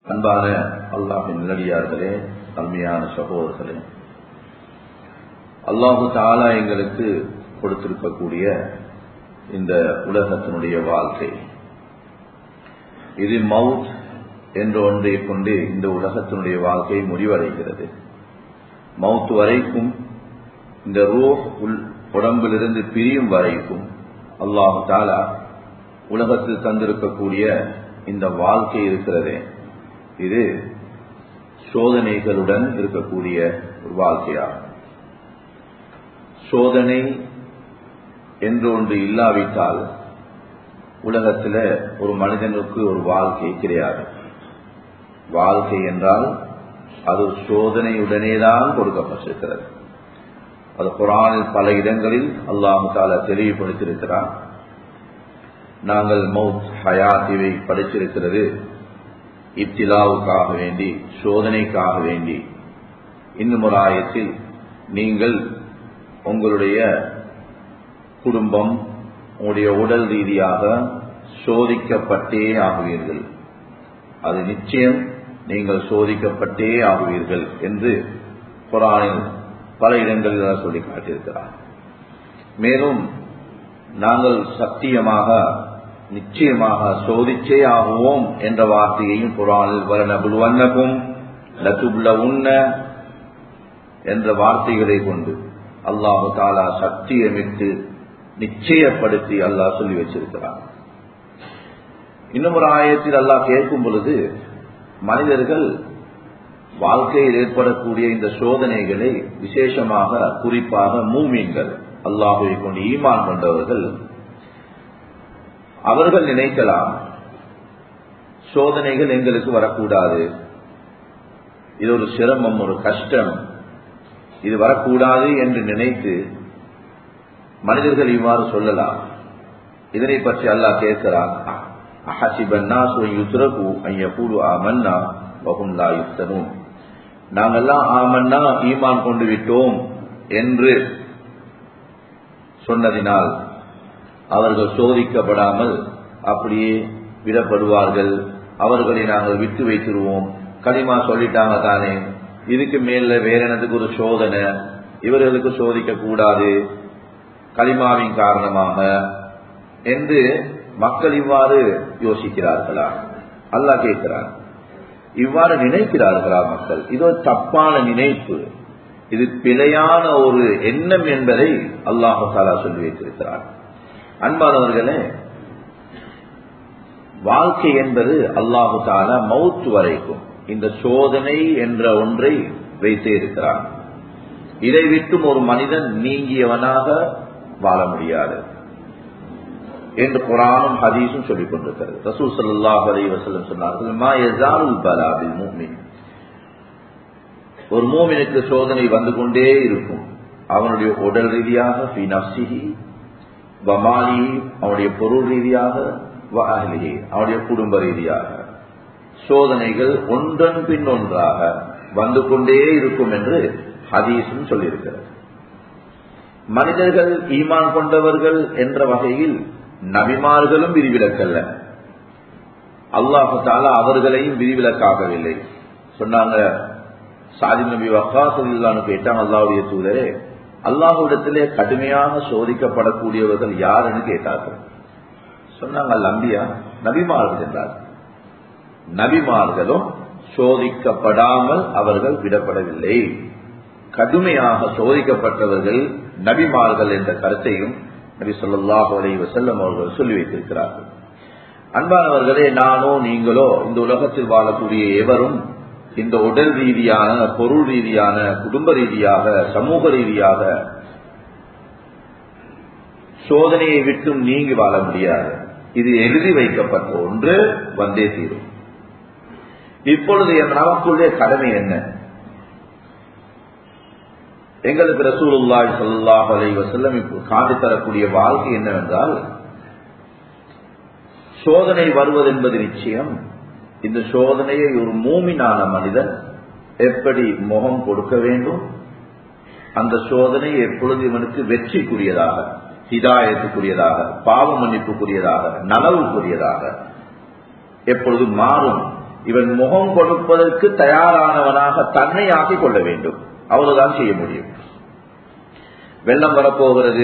அன்பான அல்லாஹின் நிலடியார்களே அருமையான சகோதரர்களே அல்லாஹு தாலா எங்களுக்கு கொடுத்திருக்கக்கூடிய இந்த உலகத்தினுடைய வாழ்க்கை இது மவுத் என்ற ஒன்றை கொண்டு இந்த உலகத்தினுடைய வாழ்க்கை முடிவடைகிறது மவுத் வரைக்கும் இந்த ரூஹ் உள் உடம்பிலிருந்து பிரியும் வரைக்கும் அல்லாஹு தாலா உலகத்தில் தந்திருக்கக்கூடிய இந்த வாழ்க்கை இருக்கிறதே இது சோதனைகளுடன் இருக்கக்கூடிய ஒரு வாழ்க்கையாகும் சோதனை என்று ஒன்று இல்லாவிட்டால் உலகத்தில் ஒரு மனிதனுக்கு ஒரு வாழ்க்கை கிடையாது வாழ்க்கை என்றால் அது சோதனையுடனேதான் கொடுக்கப்பட்டிருக்கிறது அது குரானில் பல இடங்களில் அல்லாஹு தாலா தெளிவுபடுத்தியிருக்கிறார் நாங்கள் மவுத் ஹயாத் இவை படிச்சிருக்கிறது இப்திலாவுக்காக வேண்டி சோதனைக்காக வேண்டி இன்னும் ஒரு ஆயத்தில் நீங்கள் உங்களுடைய குடும்பம் உங்களுடைய உடல் ரீதியாக சோதிக்கப்பட்டே ஆகுவீர்கள் அது நிச்சயம் நீங்கள் சோதிக்கப்பட்டே ஆகுவீர்கள் என்று குரானில் பல இடங்களில் சொல்லி காட்டியிருக்கிறார் மேலும் நாங்கள் சத்தியமாக நிச்சயமாக சோதிச்சே ஆகுவோம் என்ற வார்த்தையையும் குரானில் வர நபுல்வண்ணக்கும் லத்துப்ல உண்ண என்ற வார்த்தைகளை கொண்டு அல்லாஹு தாலா சத்தியமிட்டு நிச்சயப்படுத்தி அல்லாஹ் சொல்லி வச்சிருக்கிறார் இன்னும் ஒரு ஆயத்தில் அல்லாஹ் கேட்கும் பொழுது மனிதர்கள் வாழ்க்கையில் ஏற்படக்கூடிய இந்த சோதனைகளை விசேஷமாக குறிப்பாக மூமீன்கள் அல்லாஹுவை கொண்டு ஈமான் கொண்டவர்கள் அவர்கள் நினைக்கலாம் சோதனைகள் எங்களுக்கு வரக்கூடாது இது ஒரு சிரமம் ஒரு கஷ்டம் இது வரக்கூடாது என்று நினைத்து மனிதர்கள் இவ்வாறு சொல்லலாம் இதனை பற்றி அல்லாஹ் கேட்கிறான் நாங்கெல்லாம் ஆமன்னா ஈமான் கொண்டு விட்டோம் என்று சொன்னதினால் அவர்கள் சோதிக்கப்படாமல் அப்படியே விடப்படுவார்கள் அவர்களை நாங்கள் விட்டு வைத்திருவோம் களிமா சொல்லிட்டாங்க தானே இதுக்கு மேல வேற எனதுக்கு ஒரு சோதனை இவர்களுக்கு சோதிக்க கூடாது களிமாவின் காரணமாக என்று மக்கள் இவ்வாறு யோசிக்கிறார்களா அல்லா கேட்கிறார் இவ்வாறு நினைக்கிறார்களா மக்கள் இது ஒரு தப்பான நினைப்பு இது பிழையான ஒரு எண்ணம் என்பதை அல்லாஹு தாலா சொல்லி வைத்திருக்கிறார் அன்பானவர்களே வாழ்க்கை என்பது அல்லாஹு தாலா மவுத்து வரைக்கும் இந்த சோதனை என்ற ஒன்றை வைத்தே இருக்கிறார் இதை விட்டும் ஒரு மனிதன் நீங்கியவனாக வாழ முடியாது என்று குரானும் ஹதீஸும் சொல்லிக் கொண்டிருக்கிறது ரசூல் சல்லாஹ் அலி வசல்லம் சொன்னார்கள் மா எசாருல் பலாபில் மூமின் ஒரு மூமினுக்கு சோதனை வந்து கொண்டே இருக்கும் அவனுடைய உடல் ரீதியாக பினப்சிஹி வமாலி அவனுடைய பொருள் ரீதியாக வாஹிலிஹி அவனுடைய குடும்ப ரீதியாக சோதனைகள் ஒன்றன் பின் ஒன்றாக வந்து கொண்டே இருக்கும் என்று ஹதீஸும் சொல்லியிருக்கிறது மனிதர்கள் ஈமான் கொண்டவர்கள் என்ற வகையில் நபிமார்களும் விதிவிலக்கல்ல அல்லாஹு தாலா அவர்களையும் விதிவிலக்காகவில்லை சொன்னாங்க சாதி நபி வக்காசல்லான்னு கேட்டாங்க அல்லாவுடைய தூதரே அல்லாஹுடத்திலே கடுமையாக சோதிக்கப்படக்கூடியவர்கள் யாருன்னு கேட்டார்கள் சொன்னாங்க அம்பியா நபிமார்கள் என்றார் நபிமார்களும் சோதிக்கப்படாமல் அவர்கள் விடப்படவில்லை கடுமையாக சோதிக்கப்பட்டவர்கள் நபிமார்கள் என்ற கருத்தையும் நபி சொல்லாஹு அலை வசல்லம் அவர்கள் சொல்லி வைத்திருக்கிறார்கள் அன்பானவர்களே நானோ நீங்களோ இந்த உலகத்தில் வாழக்கூடிய எவரும் இந்த உடல் ரீதியான பொருள் ரீதியான குடும்ப ரீதியாக சமூக ரீதியாக சோதனையை விட்டும் நீங்கி வாழ முடியாது இது எழுதி வைக்கப்பட்ட ஒன்று வந்தே தீரும் இப்பொழுது நமக்குள்ளே கடமை என்ன எங்களுக்கு ரசூலுல்லாய் சல்லாஹ் அலை வசல்லம் இப்போ காட்டி தரக்கூடிய வாழ்க்கை என்னவென்றால் சோதனை வருவது என்பது நிச்சயம் இந்த சோதனையை ஒரு மூமினான மனிதன் எப்படி முகம் கொடுக்க வேண்டும் அந்த சோதனை எப்பொழுது இவனுக்கு வெற்றிக்குரியதாக ஹிதாயத்துக்குரியதாக பாவ மன்னிப்புக்குரியதாக நலவுக்குரியதாக எப்பொழுது மாறும் இவன் முகம் கொடுப்பதற்கு தயாரானவனாக தன்னை ஆக்கிக் கொள்ள வேண்டும் அவ்வளவுதான் செய்ய முடியும் வெள்ளம் வரப்போகிறது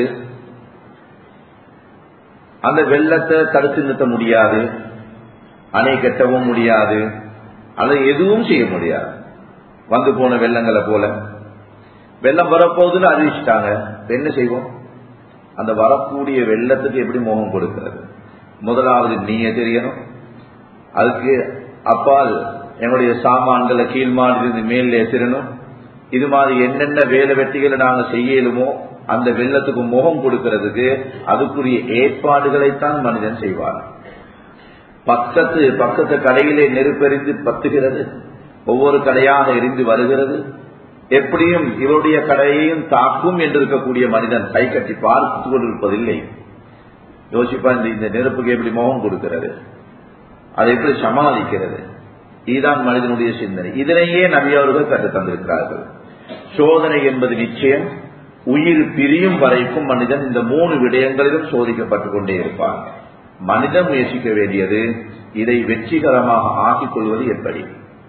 அந்த வெள்ளத்தை தடுத்து நிறுத்த முடியாது அணை கட்டவும் முடியாது அதை எதுவும் செய்ய முடியாது வந்து போன வெள்ளங்களை போல வெள்ளம் வரப்போகுதுன்னு அறிவிச்சிட்டாங்க என்ன செய்வோம் அந்த வரக்கூடிய வெள்ளத்துக்கு எப்படி மோகம் கொடுக்கிறது முதலாவது நீங்க தெரியணும் அதுக்கு அப்பால் என்னுடைய சாமான்களை கீழ்மாடிலிருந்து மேல் ஏசிடணும் இது மாதிரி என்னென்ன வேலை வெட்டிகளை நாங்க செய்யலுமோ அந்த வெள்ளத்துக்கு முகம் கொடுக்கிறதுக்கு அதுக்குரிய ஏற்பாடுகளைத்தான் மனிதன் செய்வார் பக்கத்து பக்கத்து கடையிலே நெருப்பெறிந்து பத்துகிறது ஒவ்வொரு கடையாக எரிந்து வருகிறது எப்படியும் இவருடைய கடையையும் தாக்கும் என்று இருக்கக்கூடிய மனிதன் கை கட்டி பார்த்து கொண்டிருப்பதில்லை யோசிப்பா இந்த நெருப்புக்கு எப்படி முகம் கொடுக்கிறது அதை எப்படி சமாளிக்கிறது இதுதான் மனிதனுடைய சிந்தனை இதனையே நபியவர்கள் கற்று தந்திருக்கிறார்கள் சோதனை என்பது நிச்சயம் உயிர் பிரியும் வரைக்கும் மனிதன் இந்த மூணு விடயங்களிலும் சோதிக்கப்பட்டுக் கொண்டே இருப்பான் மனிதன் முயற்சிக்க வேண்டியது இதை வெற்றிகரமாக ஆக்கிக் கொள்வது எப்படி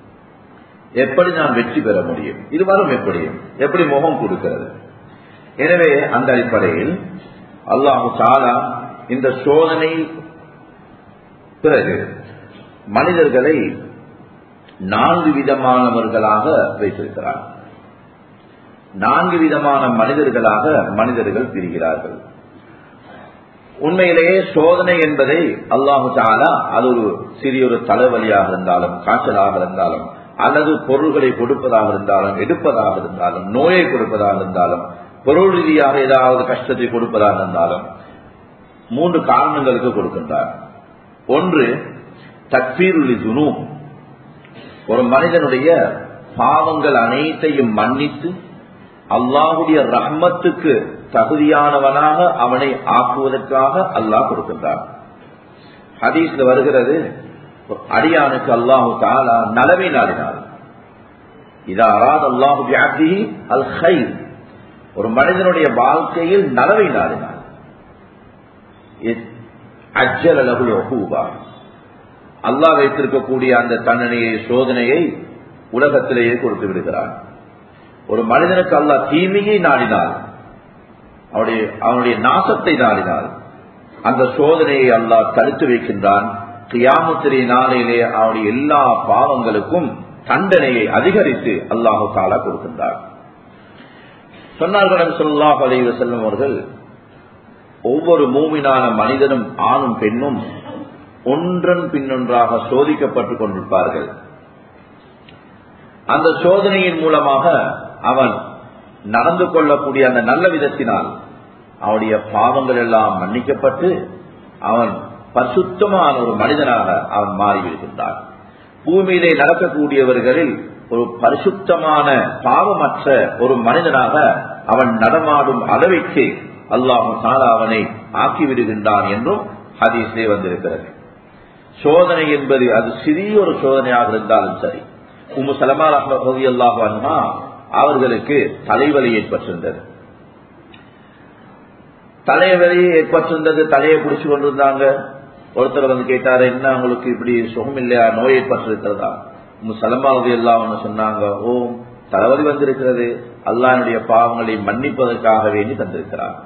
எப்படி நாம் வெற்றி பெற முடியும் இது வரும் எப்படியும் எப்படி முகம் கொடுக்கிறது எனவே அந்த அடிப்படையில் அல்லாஹு சாலா இந்த சோதனை பிறகு மனிதர்களை நான்கு விதமானவர்களாக வைத்திருக்கிறார் நான்கு விதமான மனிதர்களாக மனிதர்கள் பிரிகிறார்கள் உண்மையிலேயே சோதனை என்பதை அல்லாஹு தாலா அது ஒரு சிறிய ஒரு தலைவலியாக இருந்தாலும் காய்ச்சலாக இருந்தாலும் அல்லது பொருள்களை கொடுப்பதாக இருந்தாலும் எடுப்பதாக இருந்தாலும் நோயை கொடுப்பதாக இருந்தாலும் பொருள் ரீதியாக ஏதாவது கஷ்டத்தை கொடுப்பதாக இருந்தாலும் மூன்று காரணங்களுக்கு கொடுக்கின்றார் ஒன்று தக்பீருளி துணு ஒரு மனிதனுடைய பாவங்கள் அனைத்தையும் மன்னித்து அல்லாஹுடைய ரஹ்மத்துக்கு தகுதியானவனாக அவனை ஆக்குவதற்காக அல்லாஹ் கொடுக்கின்றார் ஹதீஸ்ல வருகிறது அடியானுக்கு அல்லாஹு தாலா நலவை நாடினார் இதா அராத் அல்லாஹு வியாதி அல் ஹை ஒரு மனிதனுடைய வாழ்க்கையில் நலவை நாடினார் அஜல் அளவு ஒகுவா அல்லாஹ் வைத்திருக்கக்கூடிய அந்த தண்டனையை சோதனையை உலகத்திலேயே கொடுத்து விடுகிறார் ஒரு மனிதனுக்கு அல்லாஹ் தீமையை நாடினார் அவனுடைய அவனுடைய நாசத்தை நாடினார் அந்த சோதனையை அல்லாஹ் தடுத்து வைக்கின்றான் கியாமுத்திரை நாளையிலே அவனுடைய எல்லா பாவங்களுக்கும் தண்டனையை அதிகரித்து அல்லாஹு தாலா கொடுக்கின்றார் சொன்னார்கள் சொல்லாஹ் அலைவ செல்லும் அவர்கள் ஒவ்வொரு மூமினான மனிதனும் ஆணும் பெண்ணும் ஒன்றன் பின்னொன்றாக சோதிக்கப்பட்டுக் கொண்டிருப்பார்கள் அந்த சோதனையின் மூலமாக அவன் நடந்து கொள்ளக்கூடிய அந்த நல்ல விதத்தினால் அவனுடைய பாவங்கள் எல்லாம் மன்னிக்கப்பட்டு அவன் பரிசுத்தமான ஒரு மனிதனாக அவன் மாறிவிடுகின்றான் பூமியிலே நடக்கக்கூடியவர்களில் ஒரு பரிசுத்தமான பாவமற்ற ஒரு மனிதனாக அவன் நடமாடும் அளவிற்கு அல்லாஹு சாலா அவனை ஆக்கிவிடுகின்றான் என்றும் ஹதீஸே வந்திருக்கிறது சோதனை என்பது அது சிறிய ஒரு சோதனையாக இருந்தாலும் சரி உம்மு சலமா ரஹி அல்லாஹு அன்மா அவர்களுக்கு தலைவலி ஏற்பட்டிருந்தது தலைவலி ஏற்பட்டிருந்தது தலையை பிடிச்சு கொண்டிருந்தாங்க ஒருத்தர் வந்து கேட்டாரு என்ன உங்களுக்கு இப்படி சுகம் இல்லையா நோய் ஏற்பட்டிருக்கிறதா உங்க சலமாவது எல்லாம் சொன்னாங்க ஓ தலைவலி வந்திருக்கிறது அல்லானுடைய பாவங்களை மன்னிப்பதற்காக வேண்டி தந்திருக்கிறார்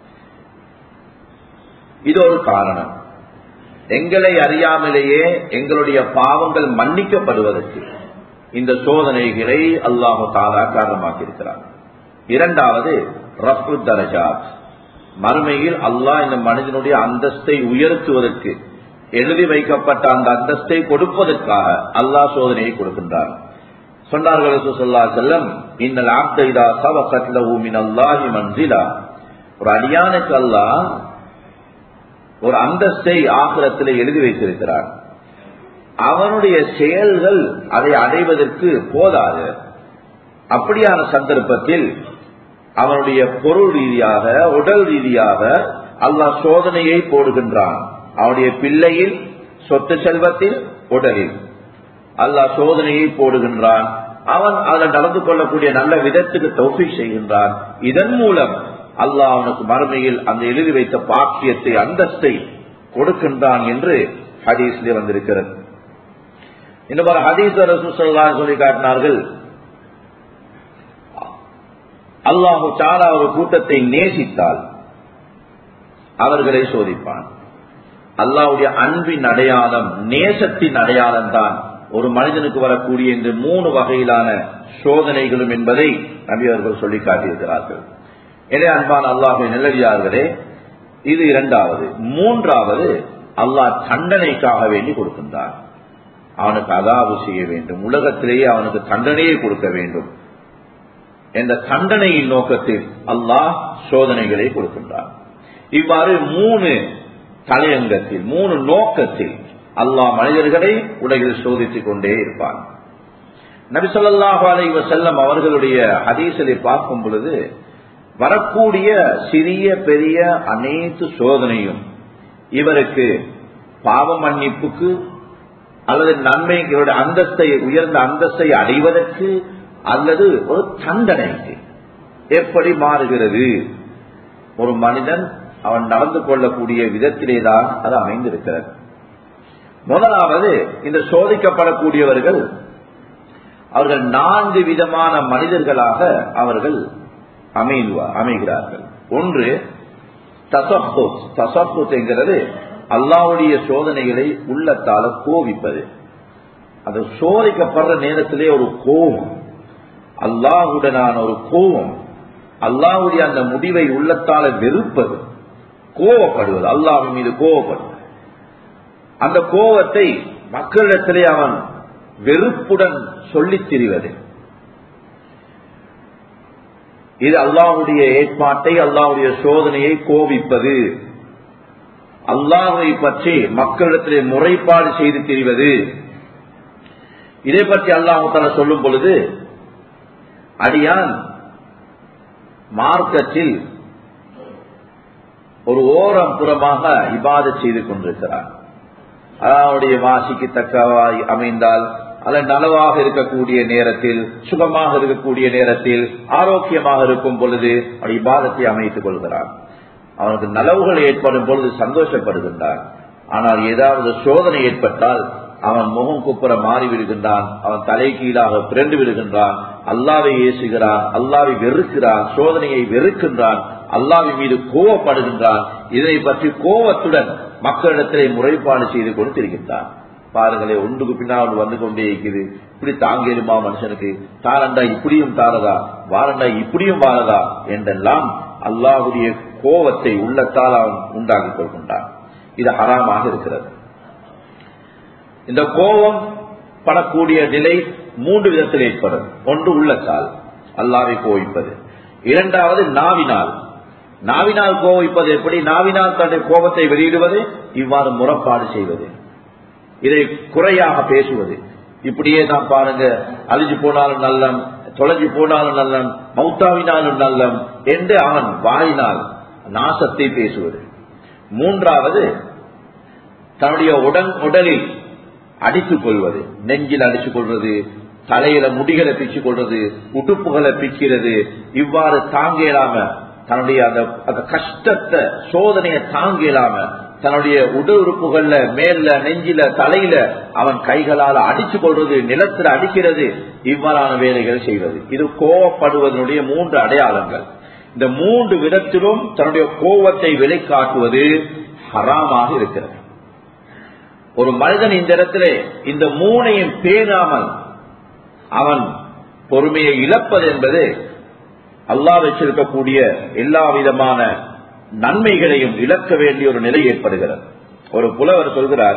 இது ஒரு காரணம் எங்களை அறியாமலேயே எங்களுடைய பாவங்கள் மன்னிக்கப்படுவதற்கு இந்த சோதனைகளை அல்லாஹு தாலா காரணமாக்கியிருக்கிறார் இரண்டாவது ரஃபு தரஜாத் மறுமையில் அல்லாஹ் இந்த மனிதனுடைய அந்தஸ்தை உயர்த்துவதற்கு எழுதி வைக்கப்பட்ட அந்த அந்தஸ்தை கொடுப்பதற்காக அல்லாஹ் சோதனையை கொடுக்கின்றார் சொன்னார்கள் சொல்லா செல்லம் இன்னல் ஆப்தைதா சவ கட்லூமின் அல்லாஹி மன்சிலா ஒரு அடியானுக்கு அல்லாஹ் ஒரு அந்தஸ்தை ஆசிரத்தில் எழுதி வைத்திருக்கிறார் அவனுடைய செயல்கள் அதை அடைவதற்கு போதாது அப்படியான சந்தர்ப்பத்தில் அவனுடைய பொருள் ரீதியாக உடல் ரீதியாக அல்லாஹ் சோதனையை போடுகின்றான் அவனுடைய பிள்ளையில் சொத்து செல்வத்தில் உடலில் அல்லாஹ் சோதனையை போடுகின்றான் அவன் அதில் நடந்து கொள்ளக்கூடிய நல்ல விதத்துக்கு தௌஃபி செய்கின்றான் இதன் மூலம் அல்லாஹ் அவனுக்கு மறுமையில் அந்த எழுதி வைத்த பாக்கியத்தை அந்தஸ்தை கொடுக்கின்றான் என்று ஹதீஸ்லே வந்திருக்கிறது இன்னும் ஒரு ஹதீஸ் ரசூசல்லா சொல்லி காட்டினார்கள் அல்லாஹு சாலா ஒரு கூட்டத்தை நேசித்தால் அவர்களை சோதிப்பான் அல்லாவுடைய அன்பின் அடையாளம் நேசத்தின் அடையாளம் தான் ஒரு மனிதனுக்கு வரக்கூடிய இந்த மூணு வகையிலான சோதனைகளும் என்பதை நபி அவர்கள் சொல்லி காட்டியிருக்கிறார்கள் எனவே அன்பான அல்லாஹை நிலவியார்களே இது இரண்டாவது மூன்றாவது அல்லாஹ் தண்டனைக்காக வேண்டி கொடுக்கின்றான் அவனுக்கு அதாவு செய்ய வேண்டும் உலகத்திலேயே அவனுக்கு தண்டனையை கொடுக்க வேண்டும் என்ற தண்டனையின் நோக்கத்தில் அல்லாஹ் சோதனைகளை கொடுக்கின்றான் இவ்வாறு மூணு தலையங்கத்தில் மூணு நோக்கத்தில் அல்லாஹ் மனிதர்களை உலகில் சோதித்துக் கொண்டே இருப்பான் நபிசல்லாஹு அலை செல்லம் அவர்களுடைய ஹதீசலை பார்க்கும் பொழுது வரக்கூடிய சிறிய பெரிய அனைத்து சோதனையும் இவருக்கு பாவ மன்னிப்புக்கு அல்லது நன்மை இவருடைய அந்தஸ்தை உயர்ந்த அந்தஸ்தை அடைவதற்கு அல்லது ஒரு தண்டனைக்கு எப்படி மாறுகிறது ஒரு மனிதன் அவன் நடந்து கொள்ளக்கூடிய விதத்திலேதான் அது அமைந்திருக்கிறது முதலாவது இந்த சோதிக்கப்படக்கூடியவர்கள் அவர்கள் நான்கு விதமான மனிதர்களாக அவர்கள் அமைவா அமைகிறார்கள் ஒன்று தசப்புத் தசப்புத் என்கிறது அல்லாவுடைய சோதனைகளை உள்ளத்தால கோவிப்பது அது சோதிக்கப்படுற நேரத்திலே ஒரு கோபம் அல்லாஹுடனான ஒரு கோபம் அல்லாவுடைய அந்த முடிவை உள்ளத்தால வெறுப்பது கோவப்படுவது அல்லாவின் மீது கோவப்படுவது அந்த கோபத்தை மக்களிடத்திலே அவன் வெறுப்புடன் சொல்லித் திரிவது இது அல்லாஹுடைய ஏற்பாட்டை அல்லாஹுடைய சோதனையை கோபிப்பது அல்லாஹை பற்றி மக்களிடத்திலே முறைப்பாடு செய்து திரிவது இதை பற்றி அல்லாஹால சொல்லும் பொழுது அடியான் மார்க்கத்தில் ஒரு ஓரம் புறமாக இபாத செய்து கொண்டிருக்கிறார் அவனுடைய வாசிக்கு தக்கவாய் அமைந்தால் அல்ல நலவாக இருக்கக்கூடிய நேரத்தில் சுகமாக இருக்கக்கூடிய நேரத்தில் ஆரோக்கியமாக இருக்கும் பொழுது அவன் இபாதத்தை அமைத்துக் கொள்கிறான் அவனுக்கு நலவுகள் ஏற்படும் பொழுது சந்தோஷப்படுகின்றான் ஆனால் ஏதாவது சோதனை ஏற்பட்டால் அவன் முகம் குப்புற மாறி விடுகின்றான் அவன் தலை கீழாக பிறண்டு விடுகின்றான் அல்லாவை ஏசுகிறான் அல்லாவை வெறுக்கிறான் சோதனையை வெறுக்கின்றான் அல்லாவின் மீது கோவப்படுகின்றான் இதனை பற்றி கோவத்துடன் மக்களிடத்திலே முறைப்பாடு செய்து கொண்டு திரிகின்றான் பாருங்களே ஒன்றுக்கு பின்னால் வந்து கொண்டே இருக்குது இப்படி தாங்கேலுமா மனுஷனுக்கு தாரண்டா இப்படியும் தாரதா வாரண்டா இப்படியும் வாரதா என்றெல்லாம் அல்லாஹுடைய கோவத்தை உள்ளத்தால் அவன் உண்டாக்கிக் கொள்கின்றான் இது ஹராமாக இருக்கிறது இந்த கோபம் படக்கூடிய நிலை மூன்று விதத்தில் ஏற்படும் ஒன்று உள்ளத்தால் அல்லாவை கோவிப்பது இரண்டாவது நாவினால் நாவினால் கோவிப்பது எப்படி நாவினால் தன்னுடைய கோபத்தை வெளியிடுவது இவ்வாறு முறப்பாடு செய்வது இதை குறையாக பேசுவது இப்படியே தான் பாருங்க அழிஞ்சு போனாலும் நல்லம் தொலைஞ்சு போனாலும் நல்லம் மௌத்தாவினாலும் நல்லம் என்று அவன் வாயினால் நாசத்தை பேசுவது மூன்றாவது தன்னுடைய உடன் உடலில் அடித்துக் கொள்வது நெஞ்சில் அடித்துக் கொள்வது தலையில முடிகளை பிச்சுக் கொள்வது உடுப்புகளை பிக்கிறது இவ்வாறு தாங்க இயலாம தன்னுடைய அந்த அந்த கஷ்டத்தை சோதனையை தாங்க இயலாம தன்னுடைய உடல் உறுப்புகள்ல மேல நெஞ்சில தலையில அவன் கைகளால் அடிச்சு கொள்வது நிலத்தில் அடிக்கிறது இவ்வாறான வேலைகள் செய்வது இது கோவப்படுவதனுடைய மூன்று அடையாளங்கள் இந்த மூன்று விதத்திலும் தன்னுடைய கோவத்தை வெளிக்காட்டுவது ஹராமாக இருக்கிறது ஒரு மனிதன் இந்த இடத்திலே இந்த மூனையும் பேணாமல் அவன் பொறுமையை இழப்பது என்பது அல்லா வச்சிருக்கக்கூடிய எல்லா விதமான நன்மைகளையும் இழக்க வேண்டிய ஒரு நிலை ஏற்படுகிறது ஒரு புலவர் சொல்கிறார்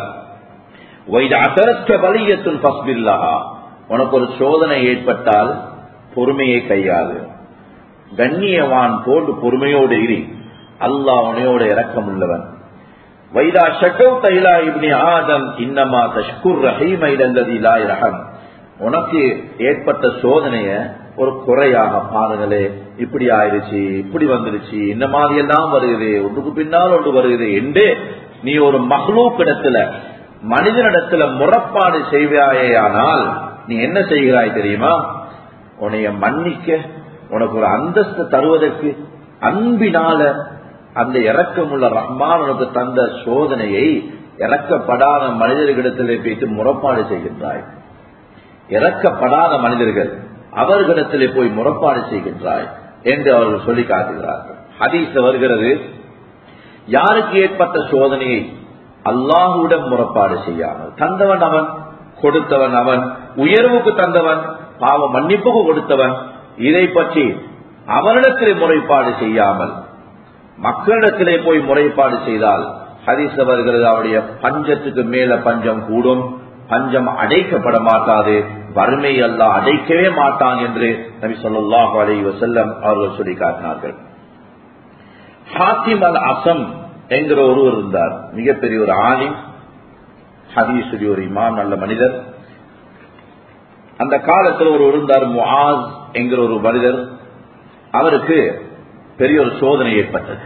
வலியத்துன் பஸ்பில்லாஹா உனக்கு ஒரு சோதனை ஏற்பட்டால் பொறுமையை கையாளு கண்ணியவான் போன்று பொறுமையோடு இரு அல்லாஹ் உனையோட இறக்கம் உள்ளவன் வைதா ஷக்கவ் தைலா இப்னி ஆதம் இன்னமா தஷ்குர் ரஹீம் ஐலல்லதி லா ரஹம் உனக்கு ஏற்பட்ட சோதனைய ஒரு குறையாக பாருங்களே இப்படி ஆயிடுச்சு இப்படி வந்துடுச்சு இந்த மாதிரி எல்லாம் வருகிறது ஒன்றுக்கு பின்னால் ஒன்று வருகிறது என்று நீ ஒரு மகளூக் இடத்துல மனிதனிடத்துல முறப்பாடு செய்வாயேயானால் நீ என்ன செய்கிறாய் தெரியுமா உன்னைய மன்னிக்க உனக்கு ஒரு அந்தஸ்து தருவதற்கு அன்பினால அந்த இறக்கமுள்ள ரஹ்மான் உனக்கு தந்த சோதனையை இறக்கப்படாத மனிதர்களிடத்திலே போயிட்டு முறப்பாடு செய்கின்றாய் இறக்கப்படாத மனிதர்கள் அவர்களிடத்திலே போய் முறப்பாடு செய்கின்றாய் என்று அவர்கள் சொல்லி காட்டுகிறார்கள் ஹதீஸ் வருகிறது யாருக்கு ஏற்பட்ட சோதனையை அல்லாஹுவிடம் முறப்பாடு செய்யாமல் தந்தவன் அவன் கொடுத்தவன் அவன் உயர்வுக்கு தந்தவன் பாவ மன்னிப்புக்கு கொடுத்தவன் இதை பற்றி அவரிடத்திலே முறைப்பாடு செய்யாமல் மக்களிடத்திலே போய் முறைப்பாடு செய்தால் ஹரிஸ் அவர்கள் அவருடைய பஞ்சத்துக்கு மேல பஞ்சம் கூடும் பஞ்சம் அடைக்கப்பட மாட்டாது வறுமை அல்ல அடைக்கவே மாட்டான் என்று நபி சொல்லாஹு அலி வசல்லம் அவர்கள் சொல்லி காட்டினார்கள் ஹாத்திம் அல் அசம் என்கிற ஒருவர் இருந்தார் மிகப்பெரிய ஒரு ஆலிம் ஹதீசுரி ஒரு இமாம் நல்ல மனிதர் அந்த காலத்தில் ஒரு இருந்தார் முஆஸ் என்கிற ஒரு மனிதர் அவருக்கு பெரிய ஒரு சோதனை ஏற்பட்டது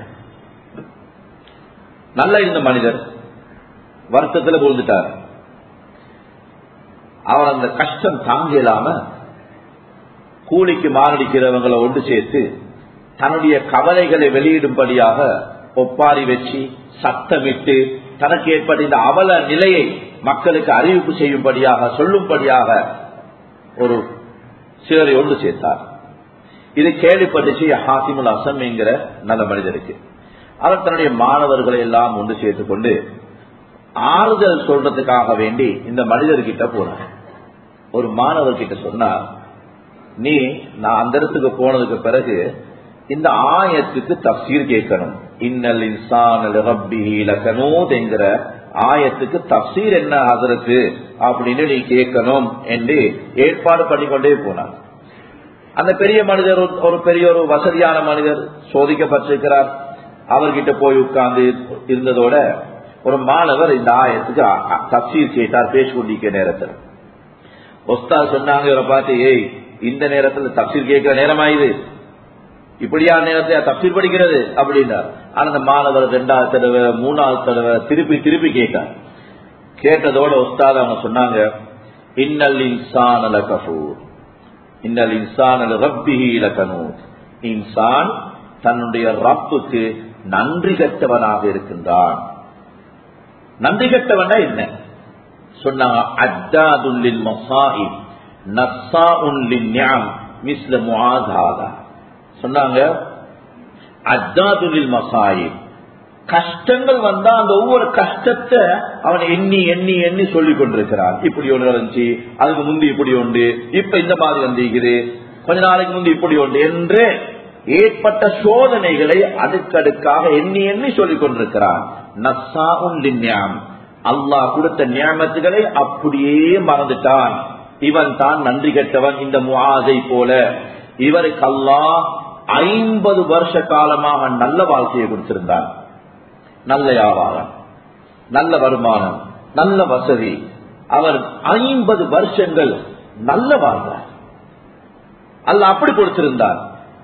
நல்ல இந்த மனிதர் வருத்தத்தில் விழுந்துட்டார் அவர் அந்த கஷ்டம் தாங்க இல்லாம கூலிக்கு மாரடிக்கிறவங்களை ஒன்று சேர்த்து தன்னுடைய கவலைகளை வெளியிடும்படியாக ஒப்பாரி வச்சு சத்தமிட்டு தனக்கு ஏற்பட்ட இந்த அவல நிலையை மக்களுக்கு அறிவிப்பு செய்யும்படியாக சொல்லும்படியாக ஒரு சிலரை ஒன்று சேர்த்தார் இது கேள்விப்பட்டுச்சு ஹாசிமுல் அசம் என்கிற நல்ல மனிதருக்கு அவர் தன்னுடைய மாணவர்களை எல்லாம் ஒன்று சேர்த்துக் கொண்டு ஆறுதல் சொல்றதுக்காக வேண்டி இந்த மனிதர்கிட்ட போனார் ஒரு மாணவர் கிட்ட சொன்னார் நீ நான் அந்த இடத்துக்கு போனதுக்கு பிறகு இந்த ஆயத்துக்கு தப்சீர் கேட்கணும் இன்னல் இன்சான் என்கிற ஆயத்துக்கு தப்சீர் என்ன அதற்கு அப்படின்னு நீ கேட்கணும் என்று ஏற்பாடு பண்ணிக்கொண்டே போனார் அந்த பெரிய மனிதர் ஒரு பெரிய ஒரு வசதியான மனிதர் சோதிக்கப்பட்டிருக்கிறார் அவர்கிட்ட போய் உட்கார்ந்து இருந்ததோட ஒரு மாணவர் இந்த ஆயத்துக்கு தப்சீர் கேட்டார் பேசிக்கொண்டிருக்க நேரத்தில் ஒஸ்தா சொன்னாங்க இவரை பார்த்து ஏய் இந்த நேரத்தில் தப்சீர் கேட்கிற நேரமாயுது இப்படியா நேரத்தை தப்சீர் படிக்கிறது அப்படின்னார் ஆனா அந்த மாணவர் ரெண்டாவது தடவை மூணாவது தடவை திருப்பி திருப்பி கேட்டார் கேட்டதோட ஒஸ்தாத அவங்க சொன்னாங்க இன்னல் இன்சான் அல கபூர் இன்னல் இன்சான் அல ரப்பிஹி இலக்கனூர் இன்சான் தன்னுடைய ரப்புக்கு நன்றி கட்டவனாக இருக்கின்றான் நன்றி கட்டவனா என்ன சொன்னாங்க அஜாதுல்லின் மசாயிப் நஸ்ஸா உன்லின் ஞாம் மிஸ்ல முஆதாதா சொன்னாங்க அஜாதுல்லில் மசாயிப் கஷ்டங்கள் வந்தா அந்த ஒவ்வொரு கஷ்டத்தை அவன் எண்ணி எண்ணி எண்ணி சொல்லிக் கொண்டிருக்கிறான் இப்படி ஒன்று நடந்துச்சு அதுக்கு முந்தி இப்படி உண்டு இப்ப இந்த மாதிரி வந்திருக்குது கொஞ்ச நாளைக்கு முந்தி இப்படி உண்டு என்று ஏற்பட்ட சோதனைகளை அடுக்கடுக்காக எண்ணி எண்ணி சொல்லிக் கொண்டிருக்கிறான் நஸ்ஸா உன்லின்யாம் அல்லாஹ் கொடுத்த நியமத்துகளை அப்படியே மறந்துட்டான் இவன் தான் நன்றி கெட்டவன் இந்த முஆதை போல இவருக்கு அல்லாஹ் ஐம்பது வருஷ காலமாக நல்ல வாழ்க்கையை கொடுத்திருந்தான் நல்ல வியாபாரம் நல்ல வருமானம் நல்ல வசதி அவர் ஐம்பது வருஷங்கள் நல்ல வாழ்ந்தார் அல்ல அப்படி கொடுத்திருந்தார்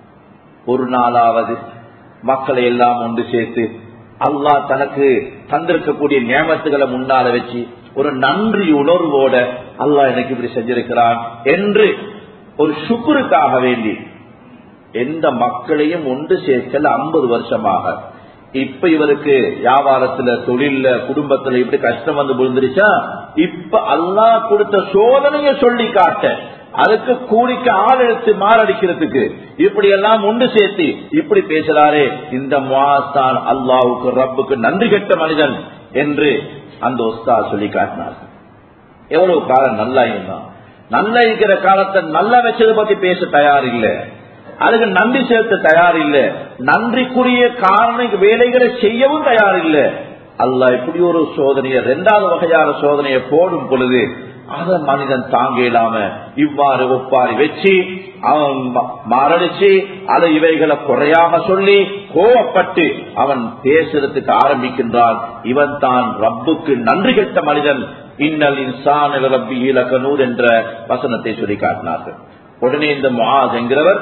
ஒரு நாளாவது மக்களை எல்லாம் ஒன்று சேர்த்து அல்லாஹ் தனக்கு தந்திருக்கக்கூடிய நியமத்துகளை முன்னால வச்சு ஒரு நன்றி உணர்வோட அல்லாஹ் எனக்கு இப்படி செஞ்சிருக்கிறான் என்று ஒரு சுக்குருக்காக வேண்டி எந்த மக்களையும் ஒன்று சேர்க்கல ஐம்பது வருஷமாக இப்ப இவருக்கு வியாபாரத்துல தொழில்ல குடும்பத்துல இப்படி கஷ்டம் வந்து விழுந்துருச்சா இப்ப அல்லாஹ் கொடுத்த சோதனைய சொல்லி காட்ட அதுக்கு கூலிக்கு ஆள் எடுத்து மாரடிக்கிறதுக்கு இப்படி எல்லாம் ஒன்று சேர்த்து இப்படி பேசுறாரே இந்த மாஸ்தான் அல்லாவுக்கு ரப்புக்கு நன்றி கெட்ட மனிதன் என்று அந்த ஒஸ்தா சொல்லி காட்டினார் எவ்வளவு காலம் நல்லா இருந்தான் நல்லா இருக்கிற காலத்தை நல்லா வச்சதை பத்தி பேச தயார் இல்லை அதுக்கு நன்றி செலுத்த தயார் இல்லை நன்றிக்குரிய காரண வேலைகளை செய்யவும் தயார் இல்லை அல்ல இப்படி ஒரு சோதனையை இரண்டாவது வகையான சோதனையை போடும் பொழுது அத மனிதன் தாங்க இல்லாம இவ்வாறு ஒப்பாரி வச்சு அவன் மரணிச்சு அதை இவைகளை குறையாக சொல்லி கோவப்பட்டு அவன் பேசுறதுக்கு ஆரம்பிக்கின்றான் இவன் தான் ரப்புக்கு நன்றி கெட்ட மனிதன் இன்னல் இன்சான் ரப்பி இலக்கனூர் என்ற வசனத்தை சொல்லி காட்டினார்கள் உடனே இந்த முகாஸ் என்கிறவர்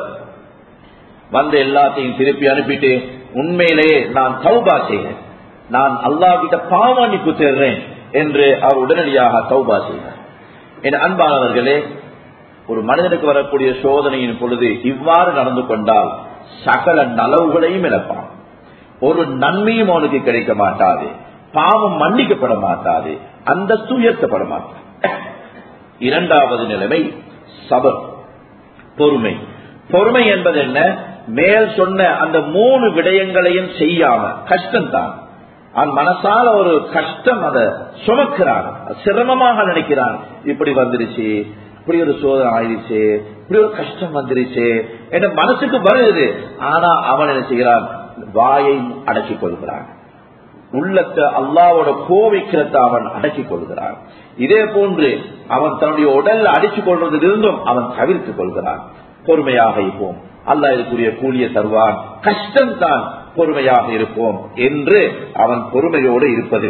வந்து எல்லாத்தையும் திருப்பி அனுப்பிட்டு உண்மையிலேயே நான் தௌபா செய்கிறேன் நான் அல்லாஹ்கிட்ட பாவமன்னிப்பு தேர்றேன் என்று அவர் உடனடியாக தௌபா செய்தார் என் அன்பானவர்களே ஒரு மனிதனுக்கு வரக்கூடிய சோதனையின் பொழுது இவ்வாறு நடந்து கொண்டால் சகல நலவுகளையும் இழப்பான் ஒரு நன்மையும் அவனுக்கு கிடைக்க மாட்டாது பாவம் மன்னிக்கப்பட மாட்டாது அந்தஸ்து உயர்த்தப்பட மாட்டாது இரண்டாவது நிலைமை சபர் பொறுமை பொறுமை என்பது என்ன மேல் சொன்ன அந்த மூணு விடயங்களையும் செய்யாம கஷ்டம்தான் அவன் மனசால ஒரு கஷ்டம் அதை சுமக்கிறான் சிரமமாக நினைக்கிறான் இப்படி வந்துருச்சு இப்படி ஒரு சோதனை ஆயிடுச்சு இப்படி ஒரு கஷ்டம் வந்துருச்சு என்ற மனசுக்கு வருது ஆனா அவன் என்ன செய்கிறான் வாயை அடக்கிக் கொள்கிறான் உள்ளத்தை அல்லாவோட கோவிக்கிறத அவன் அடக்கிக் கொள்கிறான் இதே போன்று அவன் தன்னுடைய உடல்ல அடிச்சுக் கொள்வதிலிருந்தும் அவன் தவிர்த்துக் கொள்கிறான் பொறுமையாக இருப்போம் அல்லா இதுக்குரிய கூலிய தருவான் கஷ்டம்தான் பொறுமையாக இருப்போம் என்று அவன் பொறுமையோடு இருப்பது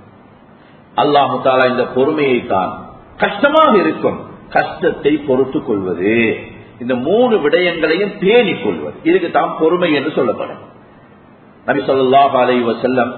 அல்லாஹு தாலா இந்த பொறுமையை தான் கஷ்டமாக இருக்கும் கஷ்டத்தை பொறுத்துக் கொள்வது இந்த மூணு விடயங்களையும் பேணிக் கொள்வது இதுக்கு தான் பொறுமை என்று சொல்லப்படும் நபி சொல்லாஹ் அலை வசல்லம்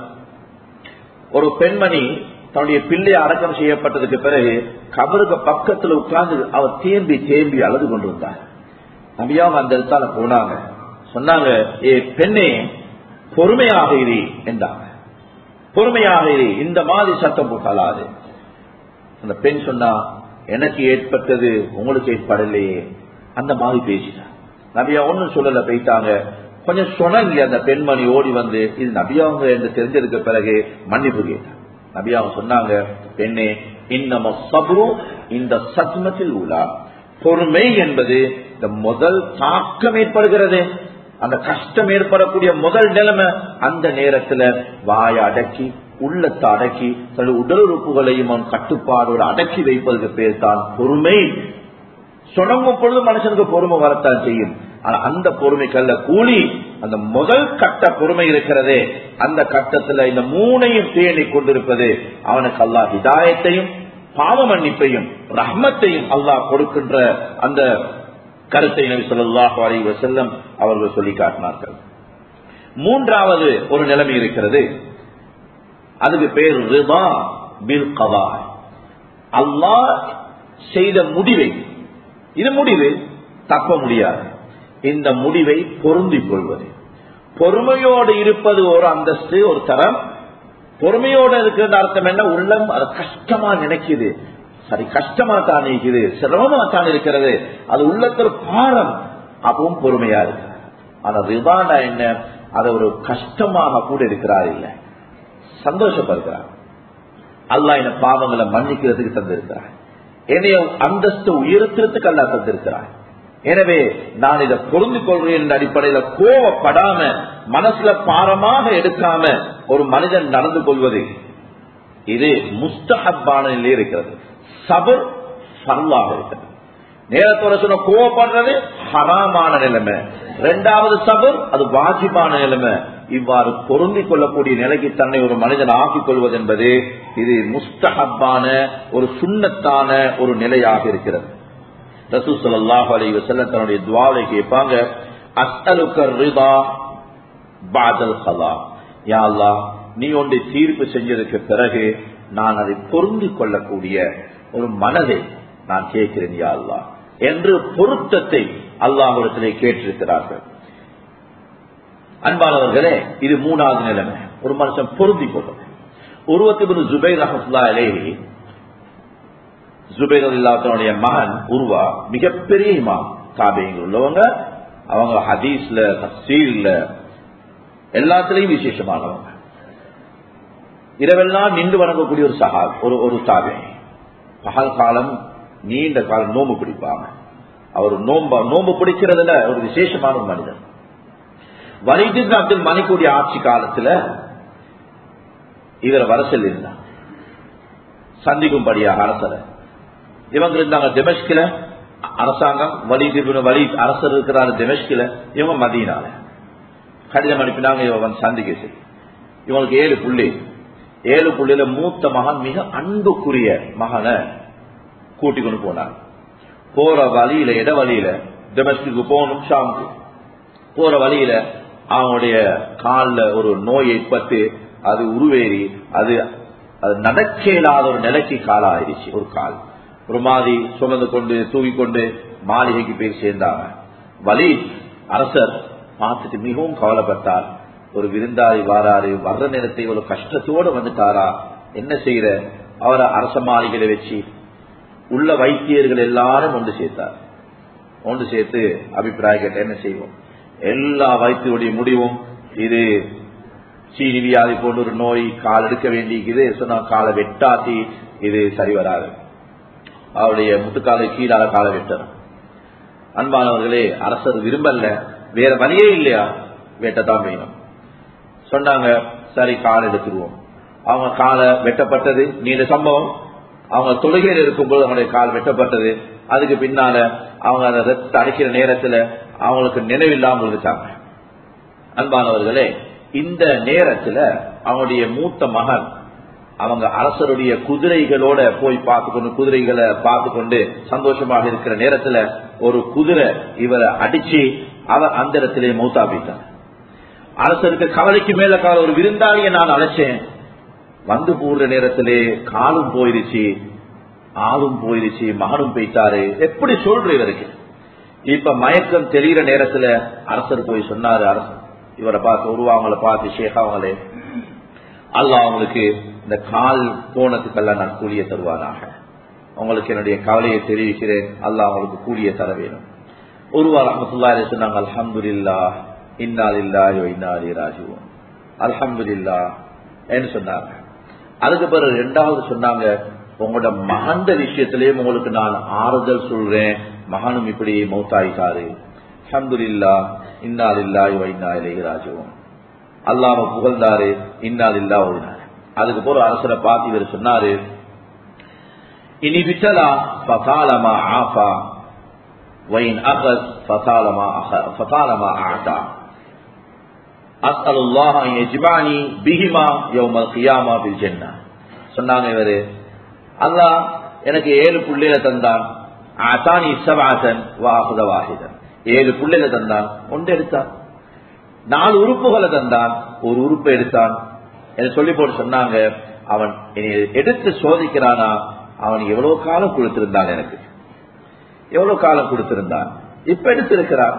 ஒரு பெண்மணி தன்னுடைய பிள்ளை அடக்கம் செய்யப்பட்டதுக்கு பிறகு கபருக்கு பக்கத்துல உட்கார்ந்து அவர் தேம்பி தேம்பி அழுது கொண்டிருந்தார் நபியாவும் அந்த இடத்தால போனாங்க சொன்னாங்க ஏ பெண்ணே பொறுமையாக இரு என்றாங்க பொறுமையாக இரு இந்த மாதிரி சத்தம் போட்டாலாது அந்த பெண் சொன்னா எனக்கு ஏற்பட்டது உங்களுக்கு ஏற்படலையே அந்த மாதிரி பேசினார் நபியா ஒன்னும் சொல்லல போயிட்டாங்க கொஞ்சம் சொனங்கி அந்த பெண்மணி ஓடி வந்து இது நபியாவங்க என்று தெரிஞ்சதுக்கு பிறகு மன்னிப்பு கேட்டார் நபியாவங்க சொன்னாங்க பெண்ணே இன்னம சபரு இந்த சத்மத்தில் உலா பொறுமை என்பது இந்த முதல் தாக்கம் ஏற்படுகிறது அந்த கஷ்டம் ஏற்படக்கூடிய முதல் நிலைமை அந்த நேரத்துல வாய அடக்கி உள்ளத்தை அடக்கி தன்னுடைய உடல் உறுப்புகளையும் அவன் கட்டுப்பாடோடு அடக்கி வைப்பதற்கு பேர் தான் பொறுமை சுணங்கும் பொழுது மனுஷனுக்கு பொறுமை வரத்தான் செய்யும் ஆனா அந்த பொறுமைக்கல்ல கூலி அந்த முதல் கட்ட பொறுமை இருக்கிறதே அந்த கட்டத்துல இந்த மூணையும் பேணி கொண்டிருப்பது அவனுக்கு அல்லா ஹிதாயத்தையும் பாவ மன்னிப்பையும் ரஹ்மத்தையும் அல்லாஹ் கொடுக்கின்ற அந்த கருத்தை நபி சொல்லாஹு அலி வசல்லம் அவர்கள் சொல்லி காட்டினார்கள் மூன்றாவது ஒரு நிலைமை இருக்கிறது அதுக்கு பேர் ரிதா பில் கவா அல்லாஹ் செய்த முடிவை இது முடிவு தப்ப முடியாது இந்த முடிவை பொருந்திக் கொள்வது பொறுமையோடு இருப்பது ஒரு அந்தஸ்து ஒரு தரம் பொறுமையோடு இருக்கிறது அர்த்தம் என்ன உள்ளம் அது கஷ்டமா நினைக்குது சரி கஷ்டமா தான் இருக்குது சிரமமா தான் இருக்கிறது அது உள்ளத்தில் பாரம் அப்பவும் பொறுமையா இருக்கு ஆனா ரிதாண்டா என்ன அது ஒரு கஷ்டமாக கூட இருக்கிறார் இல்ல சந்தோஷப்படுகிறார் அல்லா என்ன பாவங்களை மன்னிக்கிறதுக்கு தந்திருக்கிறார் என்னைய அந்தஸ்து உயர்த்துறதுக்கு அல்லா தந்திருக்கிறார் எனவே நான் இதை பொருந்து கொள்கிறேன் என்ற அடிப்படையில கோவப்படாம மனசுல பாரமாக எடுக்காம ஒரு மனிதன் நடந்து கொள்வது இது முஸ்தஹப்பான நிலையில் இருக்கிறது சபர் சர்வாக இருக்கிறது நேரத்தோட சொன்ன கோவப்படுறது ஹராமான நிலைமை இரண்டாவது சபர் அது வாஜிபான நிலைமை இவ்வாறு பொருந்திக் கொள்ளக்கூடிய நிலைக்கு தன்னை ஒரு மனிதன் ஆக்கிக் கொள்வது என்பது இது முஸ்தஹப்பான ஒரு சுண்ணத்தான ஒரு நிலையாக இருக்கிறது ரசூ சல்லாஹ் அலி வசல்ல தன்னுடைய துவாவை கேட்பாங்க அஸ்தலுக்கர் ரிதா பாதல் கலா யா அல்லா நீ ஒன்றை தீர்ப்பு செஞ்சதுக்கு பிறகு நான் அதை பொருந்திக் கொள்ளக்கூடிய ஒரு மனதை நான் கேட்கிறேன் யா அல்லா என்று பொருத்தத்தை அல்லாஹிடத்திலே கேட்டிருக்கிறார்கள் அன்பானவர்களே இது மூணாவது நிலைமை ஒரு மனுஷன் பொருந்திக் கொள்வது உருவத்தி ஜுபை ரஹத்துல்லா அலேஹி ஜுபைர் இல்லாத்தனுடைய மகன் உருவா மிகப்பெரிய இமாம் தாபியங்கள் உள்ளவங்க அவங்க ஹதீஸ்ல தஸ்தீர்ல எல்லாத்திலையும் விசேஷமானவங்க இரவெல்லாம் நின்று வணங்கக்கூடிய ஒரு சகா ஒரு ஒரு தாபி பகல் காலம் நீண்ட காலம் நோம்பு பிடிப்பாங்க அவர் நோம்பு நோம்பு பிடிக்கிறதுல ஒரு விசேஷமான ஒரு மனிதன் வலிதின் அப்துல் மணிக்கூடிய ஆட்சி காலத்துல இவர் வரசல் இருந்தார் சந்திக்கும்படியாக அரசரை இவங்க இருந்தாங்க திமஷ்கில அரசாங்கம் வலிதிபின் வலி அரசர் இருக்கிறாரு திமஷ்கில இவங்க மதியனால கடிதம் அனுப்பினாங்க இவன் சந்திக்க சரி இவங்களுக்கு ஏழு புள்ளி ஏழு புள்ளியில மூத்த மகன் மிக அன்புக்குரிய மகனை கூட்டி கொண்டு போனாங்க போற வழியில இட வழியில திமஷ்குக்கு போகணும் ஷாமுக்கு போற வழியில அவனுடைய காலில் ஒரு நோய் ஏற்பட்டு அது உருவேறி அது அது நடக்க இல்லாத ஒரு நிலைக்கு காலாயிருச்சு ஒரு கால் ஒரு மாதிரி சுமந்து கொண்டு தூக்கி கொண்டு மாளிகைக்கு போய் சேர்ந்தாங்க வலி அரசர் பார்த்துட்டு மிகவும் கவலைப்பட்டார் ஒரு விருந்தாளி வாராரு வர்ற நேரத்தை இவ்வளவு கஷ்டத்தோட வந்துட்டாரா என்ன செய்யற அவரை அரச மாளிகளை வச்சு உள்ள வைத்தியர்கள் எல்லாரும் ஒன்று சேர்த்தார் ஒன்று சேர்த்து அபிப்பிராயம் கேட்ட என்ன செய்வோம் எல்லா வைத்தியுடைய முடிவும் இது சீனி வியாதி போன்ற ஒரு நோய் கால் எடுக்க வேண்டியிருக்குது சொன்னா காலை வெட்டாத்தி இது சரி வராது அவருடைய முட்டுக்காலை கீழால காலை வெட்டணும் அன்பானவர்களே அரசர் விரும்பல வேற வழியே இல்லையா வெட்டத்தான் வேணும் சொன்னாங்க சரி கால் எடுத்துருவோம் அவங்க காலை வெட்டப்பட்டது நீண்ட சம்பவம் அவங்க தொழுகையில் இருக்கும்போது அவங்களுடைய கால் வெட்டப்பட்டது அதுக்கு பின்னால அவங்க அதை ரத்த அடிக்கிற நேரத்துல அவங்களுக்கு நினைவில்லாமல் இருக்காங்க அன்பானவர்களே இந்த நேரத்துல அவனுடைய மூத்த மகன் அவங்க அரசருடைய குதிரைகளோட போய் பார்த்து கொண்டு குதிரைகளை பார்த்து கொண்டு சந்தோஷமாக இருக்கிற நேரத்துல ஒரு குதிரை இவரை அடிச்சு அவர் அந்த இடத்திலே மௌத்தா போயிட்டார் அரசருக்கு கவலைக்கு மேல கால ஒரு விருந்தாளியை நான் அழைச்சேன் வந்து போடுற நேரத்திலே காலும் போயிருச்சு ஆளும் போயிருச்சு மகனும் போயிட்டாரு எப்படி சொல்ற இவருக்கு இப்ப மயக்கம் தெரிகிற நேரத்துல அரசர் போய் சொன்னாரு அரசர் இவரை பார்த்து உருவாவங்களை பார்த்து ஷேகாவங்களே அல்ல அவங்களுக்கு இந்த கால் போனதுக்கெல்லாம் நான் கூலிய தருவாராக உங்களுக்கு என்னுடைய கவலையை தெரிவிக்கிறேன் அல்ல அவங்களுக்கு கூலிய தர வேணும் உருவா ரஹமத்துல்லாரி சொன்னாங்க அல்ஹம்துல்லா இன்னாலில்லா இன்னாலி ராஜுவோம் அல்ஹம்துல்லா என்று சொன்னாங்க அதுக்கு பிறகு ரெண்டாவது சொன்னாங்க உங்களோட மகந்த விஷயத்திலேயும் உங்களுக்கு நான் ஆறுதல் சொல்றேன் மகனும் இப்படி மௌத்தாயிட்டாரு அஹமதுல்லா இன்னாலில்லா இன்னா இலேஹி ராஜுவோம் அல்லாம புகழ்ந்தாரு இன்னாலில்லா ஓடினாரு அதுக்கு போற அரசரை பார்த்து இவர் சொன்னாரு இனி விட்டலா ஃபசாலமா ஆஃபா வைன் அகஸ் ஃபசாலமா ஃபசாலமா ஆட்டா அஸ்அலுல்லாஹ் அன் யஜ்மானி பிஹிமா யௌமல் கியாமா பில் ஜன்னah சொன்னாங்க இவரு அல்லாஹ் எனக்கு ஏழு புள்ளையில தந்தான் ஆத்தானி சபாசன் வாகுத வாஹிதன் ஏழு புள்ளையில தந்தான் ஒன்று எடுத்தான் நாலு உறுப்புகளை தந்தான் ஒரு உறுப்பை எடுத்தான் என்று சொல்லி போட்டு சொன்னாங்க அவன் எடுத்து சோதிக்கிறானா அவன் எவ்வளவு காலம் கொடுத்திருந்தான் எனக்கு எவ்வளவு காலம் கொடுத்திருந்தான் இப்ப எடுத்திருக்கிறான்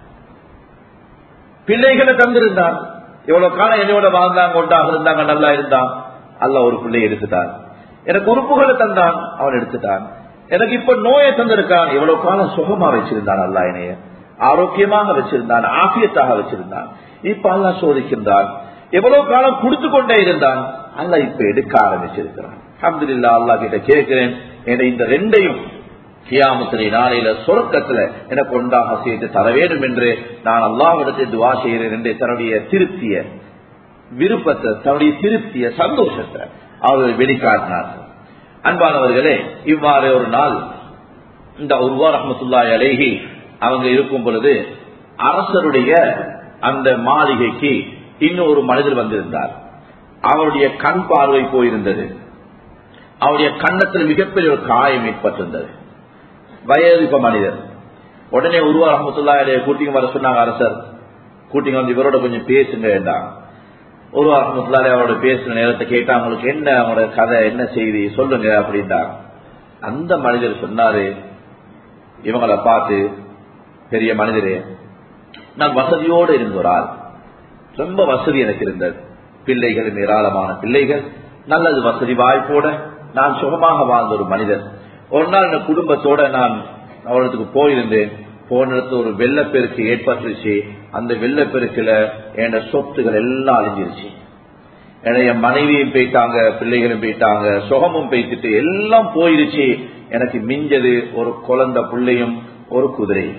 பிள்ளைகளை தந்திருந்தான் எவ்வளவு காலம் என்னோட வாழ்ந்தாங்க ஒன்றாக இருந்தாங்க நல்லா இருந்தான் அல்ல ஒரு பிள்ளை எடுத்துட்டான் எனக்கு உறுப்புகளை தந்தான் அவன் எடுத்துட்டான் எனக்கு இப்ப நோயை தந்திருக்கான் எவ்வளவு காலம் சுகமா வச்சிருந்தான் அல்லா என்னைய ஆரோக்கியமாக வச்சிருந்தான் ஆபியத்தாக வச்சிருந்தான் இப்ப அல்லா சோதிக்கின்றான் எவ்வளவு காலம் கொடுத்து கொண்டே இருந்தான் அல்ல இப்ப எடுக்க ஆரம்பிச்சிருக்கிறான் அஹமதுல்லா அல்லா கிட்ட கேட்கிறேன் இந்த ரெண்டையும் கியாமத்தினை நாளையில சொர்க்கத்துல எனக்கு ஒன்றாக சேர்த்து தர வேண்டும் என்று நான் அல்லாவிடத்தை துவா செய்கிறேன் என்று தன்னுடைய திருப்திய விருப்பத்தை தன்னுடைய திருப்திய சந்தோஷத்தை அவர் வெளிக்காட்டினார் அன்பானவர்களே இவ்வாறு ஒரு நாள் இந்த உருவா ரஹமத்துல்லாய் அலேஹி அவங்க இருக்கும் பொழுது அரசருடைய அந்த மாளிகைக்கு இன்னும் ஒரு மனிதர் வந்திருந்தார் அவருடைய கண் பார்வை போயிருந்தது அவருடைய கண்ணத்தில் மிகப்பெரிய ஒரு காயம் ஏற்பட்டிருந்தது வயதிப்ப மனிதர் உடனே உருவா ரஹமத்துல்லாய கூட்டிங்க வர சொன்னாங்க அரசர் கூட்டிங்க வந்து இவரோட கொஞ்சம் பேசுங்க வேண்டாம் உருவா ரஹமத்துல்லாலே அவரோட பேசுன நேரத்தை கேட்டா அவங்களுக்கு என்ன அவங்களோட கதை என்ன செய்தி சொல்லுங்க அப்படின்றாங்க அந்த மனிதர் சொன்னாரு இவங்களை பார்த்து பெரிய மனிதரே நான் வசதியோடு இருந்த ஒரு ஆள் ரொம்ப வசதி எனக்கு இருந்தது பிள்ளைகள் ஏராளமான பிள்ளைகள் நல்லது வசதி வாய்ப்போட நான் சுகமாக வாழ்ந்த ஒரு மனிதர் ஒரு நாள் என் குடும்பத்தோட நான் அவர்களுக்கு போயிருந்தேன் போன இடத்துல ஒரு வெள்ளப்பெருக்கு ஏற்பட்டுருச்சு அந்த வெள்ளப்பெருக்குல என் சொத்துகள் எல்லாம் அழிஞ்சிருச்சு என் மனைவியும் போயிட்டாங்க பிள்ளைகளும் போயிட்டாங்க சுகமும் போய்த்துட்டு எல்லாம் போயிருச்சு எனக்கு மிஞ்சது ஒரு குழந்தை பிள்ளையும் ஒரு குதிரையும்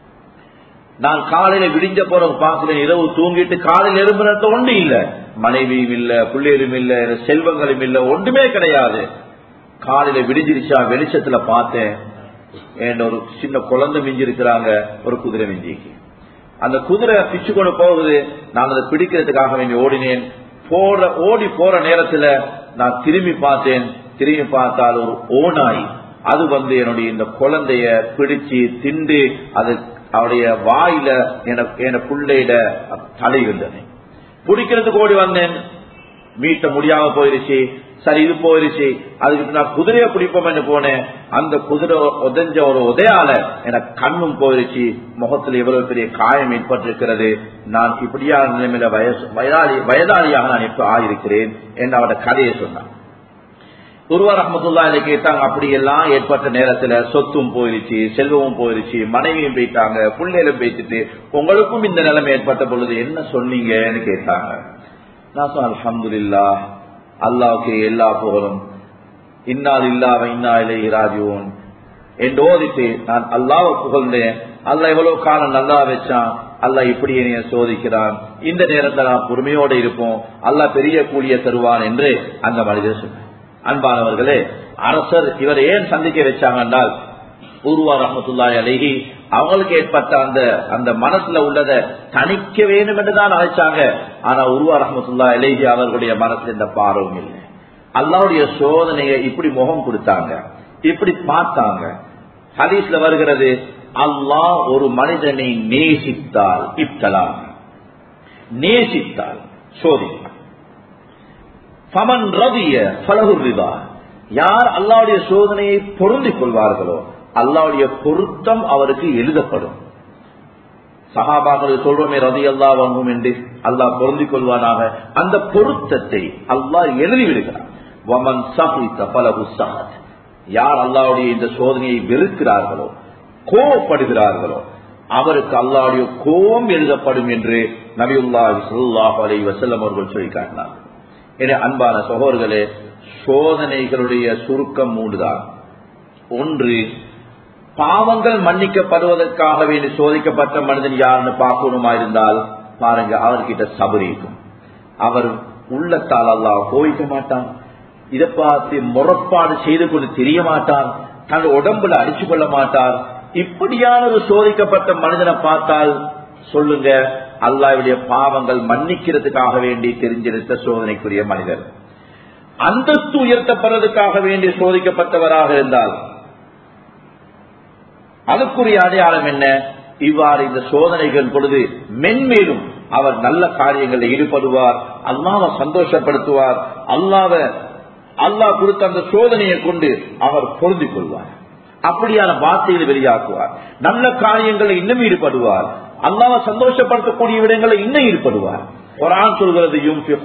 நான் காலையில விடிஞ்ச போற பாக்குறேன் இரவு தூங்கிட்டு காலையில் எழும்புறது ஒன்று இல்ல மனைவியும் இல்ல பிள்ளைகளும் இல்ல செல்வங்களும் இல்ல ஒன்றுமே கிடையாது காலையில விடிஞ்சிருச்சா வெளிச்சத்துல பார்த்தேன் என் ஒரு சின்ன குழந்தை மிஞ்சி இருக்கிறாங்க ஒரு குதிரை மிஞ்சிக்கு அந்த குதிரை பிச்சு கொண்டு போகுது நான் அதை பிடிக்கிறதுக்காக வேண்டி ஓடினேன் போற ஓடி போற நேரத்துல நான் திரும்பி பார்த்தேன் திரும்பி பார்த்தால் ஒரு ஓனாய் அது வந்து என்னுடைய இந்த குழந்தைய பிடிச்சு திண்டு அது அவருடைய வாயில என பிள்ளையிட தலை இருந்தது பிடிக்கிறதுக்கு ஓடி வந்தேன் மீட்ட முடியாம போயிருச்சு சரி இது போயிருச்சு அதுக்கு நான் குதிரையை பிடிப்போம்னு போனேன் அந்த குதிரை உதஞ்ச ஒரு உதயால எனக்கு கண்ணும் போயிருச்சு முகத்தில் எவ்வளவு பெரிய காயம் ஏற்பட்டிருக்கிறது நான் இப்படியான நிலைமையில வயசு வயதாளி வயதாளியாக நான் எப்ப ஆயிருக்கிறேன் என்று அவட கதையை சொன்னான் துருவா ரஹமத்துல்லா கேட்டாங்க அப்படி எல்லாம் ஏற்பட்ட நேரத்துல சொத்தும் போயிருச்சு செல்வமும் போயிருச்சு மனைவியும் போயிட்டாங்க பிள்ளைகளும் போயிட்டு உங்களுக்கும் இந்த நிலைமை ஏற்பட்ட பொழுது என்ன சொன்னீங்கன்னு கேட்டாங்க நான் சொன்ன அலமதுல்லா அல்லாவுக்கு எல்லா புகழும் இன்னால் இல்லாம இன்னா இலை ராஜுவோன் என்று ஓதிட்டு நான் அல்லாவை புகழ்ந்தேன் அல்ல எவ்வளவு காலம் நல்லா வச்சான் அல்ல இப்படி என்னைய சோதிக்கிறான் இந்த நேரத்தில் நான் பொறுமையோடு இருப்போம் அல்ல பெரிய கூலிய தருவான் என்று அந்த மனிதர் சொன்னார் அன்பானவர்களே அரசர் இவர் ஏன் சந்திக்க வச்சாங்க என்றால் பூர்வா ரஹமத்துல்லாய் அழகி அவங்களுக்கு ஏற்பட்ட அந்த அந்த மனசுல உள்ளதை தணிக்க வேண்டும் என்றுதான் நினைச்சாங்க ஆனா உருவா ரஹமத்துல்லா அழகி அவர்களுடைய மனசுல இந்த பார்வம் இல்லை அல்லாவுடைய சோதனையை இப்படி முகம் கொடுத்தாங்க இப்படி பார்த்தாங்க ஹதீஸ்ல வருகிறது அல்லாஹ் ஒரு மனிதனை நேசித்தால் இப்தலா நேசித்தால் சோதித்தார் பமன் ரவிய பலகுரிதா யார் அல்லாவுடைய சோதனையை பொருந்திக் கொள்வார்களோ அல்லாவுடைய பொருத்தம் அவருக்கு எழுதப்படும் சகாபாக்கள் சொல்றோமே ரதி அல்லா வாங்கும் என்று அல்லாஹ் பொருந்திக் கொள்வானாக அந்த பொருத்தத்தை அல்லாஹ் எழுதிவிடுகிறார் வமன் சஹித்த பலகு சஹத் யார் அல்லாவுடைய இந்த சோதனையை வெறுக்கிறார்களோ கோவப்படுகிறார்களோ அவருக்கு அல்லாவுடைய கோபம் எழுதப்படும் என்று நபியுல்லாஹி சொல்லாஹ் அலை வசல்லம் அவர்கள் சொல்லி காட்டினார் என அன்பான சகோதரர்களே சோதனைகளுடைய சுருக்கம் மூன்றுதான் ஒன்று பாவங்கள் மன்னிக்கப்படுவதற்காக வேண்டி சோதிக்கப்பட்ட மனிதன் யாருன்னு பார்க்கணுமா இருந்தால் பாருங்க அவர்கிட்ட சபரிக்கும் அவர் உள்ளத்தால் அல்லாஹ் கோவிக்க மாட்டான் இதை பார்த்து முறப்பாடு செய்து கொண்டு தெரிய மாட்டான் தன் உடம்புல அடிச்சு கொள்ள மாட்டார் இப்படியான ஒரு சோதிக்கப்பட்ட மனிதனை பார்த்தால் சொல்லுங்க அல்லாவுடைய பாவங்கள் மன்னிக்கிறதுக்காக வேண்டி தெரிஞ்செடுத்த சோதனைக்குரிய மனிதர் அந்தஸ்து உயர்த்தப்படுறதுக்காக வேண்டி சோதிக்கப்பட்டவராக இருந்தால் அதுக்குரிய அடையாளம் என்ன இவ்வாறு இந்த சோதனைகள் பொழுது மென்மேலும் அவர் நல்ல காரியங்களில் ஈடுபடுவார் அல்லாவை சந்தோஷப்படுத்துவார் அல்லாவ அல்லாஹ் கொடுத்த அந்த சோதனையை கொண்டு அவர் பொருந்திக் கொள்வார் அப்படியான வார்த்தைகளை வெளியாக்குவார் நல்ல காரியங்களில் இன்னும் ஈடுபடுவார் அல்லாவை சந்தோஷப்படுத்தக்கூடிய விடங்களில் இன்னும் ஈடுபடுவார் குரான் சொல்கிறது